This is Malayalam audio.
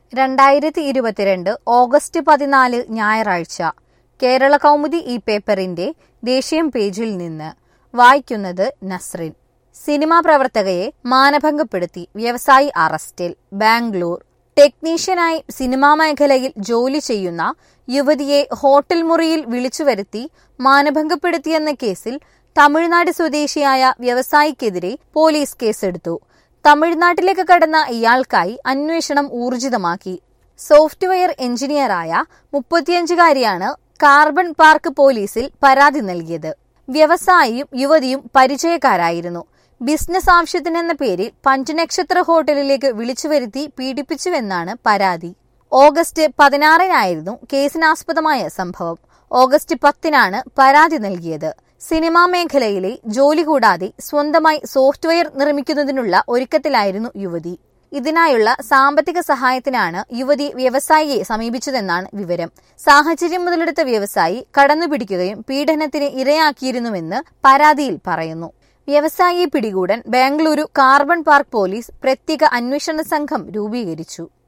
രണ്ടായിരത്തി ഇരുപത്തിരണ്ട് ഓഗസ്റ്റ് പതിനാല് ഞായറാഴ്ച കേരള കൗമുദി ഈ പേപ്പറിന്റെ ദേശീയം പേജിൽ നിന്ന് വായിക്കുന്നത് നസ്രിൻ സിനിമാ പ്രവർത്തകയെ മാനഭംഗപ്പെടുത്തി വ്യവസായി അറസ്റ്റിൽ ബാംഗ്ലൂർ ടെക്നീഷ്യനായി സിനിമാ മേഖലയിൽ ജോലി ചെയ്യുന്ന യുവതിയെ ഹോട്ടൽ മുറിയിൽ വിളിച്ചുവരുത്തി മാനഭംഗപ്പെടുത്തിയെന്ന കേസിൽ തമിഴ്നാട് സ്വദേശിയായ വ്യവസായിക്കെതിരെ പോലീസ് കേസെടുത്തു തമിഴ്നാട്ടിലേക്ക് കടന്ന ഇയാൾക്കായി അന്വേഷണം ഊർജിതമാക്കി സോഫ്റ്റ്വെയർ എഞ്ചിനീയറായ മുപ്പത്തിയഞ്ചുകാരിയാണ് കാർബൺ പാർക്ക് പോലീസിൽ പരാതി നൽകിയത് വ്യവസായിയും യുവതിയും പരിചയക്കാരായിരുന്നു ബിസിനസ് ആവശ്യത്തിനെന്ന പേരിൽ പഞ്ചനക്ഷത്ര ഹോട്ടലിലേക്ക് വിളിച്ചുവരുത്തി പീഡിപ്പിച്ചുവെന്നാണ് പരാതി ഓഗസ്റ്റ് പതിനാറിനായിരുന്നു കേസിനാസ്പദമായ സംഭവം ഓഗസ്റ്റ് പത്തിനാണ് പരാതി നൽകിയത് സിനിമാ മേഖലയിലെ ജോലി കൂടാതെ സ്വന്തമായി സോഫ്റ്റ്വെയർ നിർമ്മിക്കുന്നതിനുള്ള ഒരുക്കത്തിലായിരുന്നു യുവതി ഇതിനായുള്ള സാമ്പത്തിക സഹായത്തിനാണ് യുവതി വ്യവസായിയെ സമീപിച്ചതെന്നാണ് വിവരം സാഹചര്യം മുതലെടുത്ത വ്യവസായി കടന്നുപിടിക്കുകയും പീഡനത്തിന് ഇരയാക്കിയിരുന്നുവെന്ന് പരാതിയിൽ പറയുന്നു വ്യവസായിയെ പിടികൂടാൻ ബാംഗ്ലൂരു കാർബൺ പാർക്ക് പോലീസ് പ്രത്യേക അന്വേഷണ സംഘം രൂപീകരിച്ചു